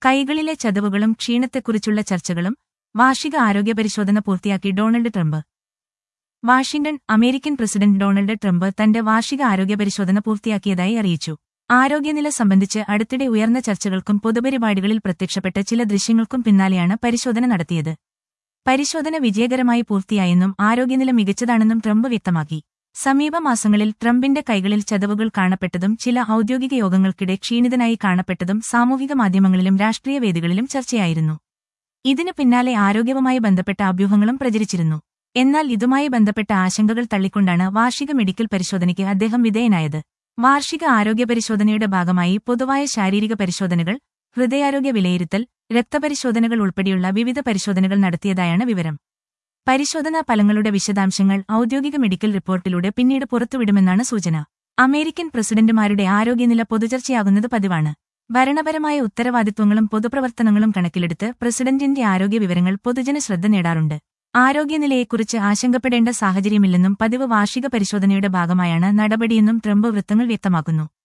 കൈകളിലെ ചതവുകളും ക്ഷീണത്തെക്കുറിച്ചുള്ള ചർച്ചകളും വാർഷിക ആരോഗ്യ പരിശോധന പൂർത്തിയാക്കി Donald Trump Washington American president Donald Trump തന്റെ വാർഷിക ആരോഗ്യ പരിശോധന പൂർത്തിയാക്കിയതായി അറിയിച്ചു ആരോഗ്യനില സംബന്ധിച്ച് അടുത്തിടെ ഉയർന്ന ചർച്ചകൾക്കും പൊതുപരിപാടികളിൽ പ്രത്യക്ഷപ്പെട്ട ചില ദൃശ്യങ്ങൾക്കും പിന്നാലെയാണ് പരിശോധന നടത്തിയത് പരിശോധന വിജയകരമായി പൂർത്തിയായെന്നും ആരോഗ്യനില മികച്ചതാണെന്നും ട്രംപ് വ്യക്തമാക്കി സമീപ മാസങ്ങളിൽ ട്രംപിന്റെ കൈകളിൽ ചതവുകൾ കാണപ്പെട്ടതും ചില ഔദ്യോഗിക യോഗങ്ങൾക്കിടെ ക്ഷീണിതനായി കാണപ്പെട്ടതും സാമൂഹിക മാധ്യമങ്ങളിലും രാഷ്ട്രീയ വേദികളിലും ചർച്ചയായിരുന്നു ഇതിനു പിന്നാലെ ആരോഗ്യവുമായി ബന്ധപ്പെട്ട അഭ്യൂഹങ്ങളും പ്രചരിച്ചിരുന്നു എന്നാൽ ഇതുമായി ബന്ധപ്പെട്ട ആശങ്കകൾ തള്ളിക്കൊണ്ടാണ് വാർഷിക മെഡിക്കൽ പരിശോധനയ്ക്ക് അദ്ദേഹം വിധേയനായത് വാർഷിക ആരോഗ്യ പരിശോധനയുടെ ഭാഗമായി പൊതുവായ ശാരീരിക പരിശോധനകൾ ഹൃദയാരോഗ്യ വിലയിരുത്തൽ രക്തപരിശോധനകൾ ഉൾപ്പെടെയുള്ള വിവിധ പരിശോധനകൾ നടത്തിയതായാണ് വിവരം പരിശോധനാ ഫലങ്ങളുടെ വിശദാംശങ്ങൾ ഔദ്യോഗിക മെഡിക്കൽ റിപ്പോർട്ടിലൂടെ പിന്നീട് പുറത്തുവിടുമെന്നാണ് സൂചന അമേരിക്കൻ പ്രസിഡന്റുമാരുടെ ആരോഗ്യനില പൊതുചർച്ചയാകുന്നത് പതിവാണ് ഭരണപരമായ ഉത്തരവാദിത്വങ്ങളും പൊതുപ്രവർത്തനങ്ങളും കണക്കിലെടുത്ത് പ്രസിഡന്റിന്റെ ആരോഗ്യ വിവരങ്ങൾ പൊതുജന ശ്രദ്ധ നേടാറുണ്ട് ആരോഗ്യനിലയെക്കുറിച്ച് ആശങ്കപ്പെടേണ്ട സാഹചര്യമില്ലെന്നും പതിവ് വാർഷിക പരിശോധനയുടെ ഭാഗമായാണ് നടപടിയെന്നും ട്രംപ് വൃത്തങ്ങൾ വ്യക്തമാക്കുന്നു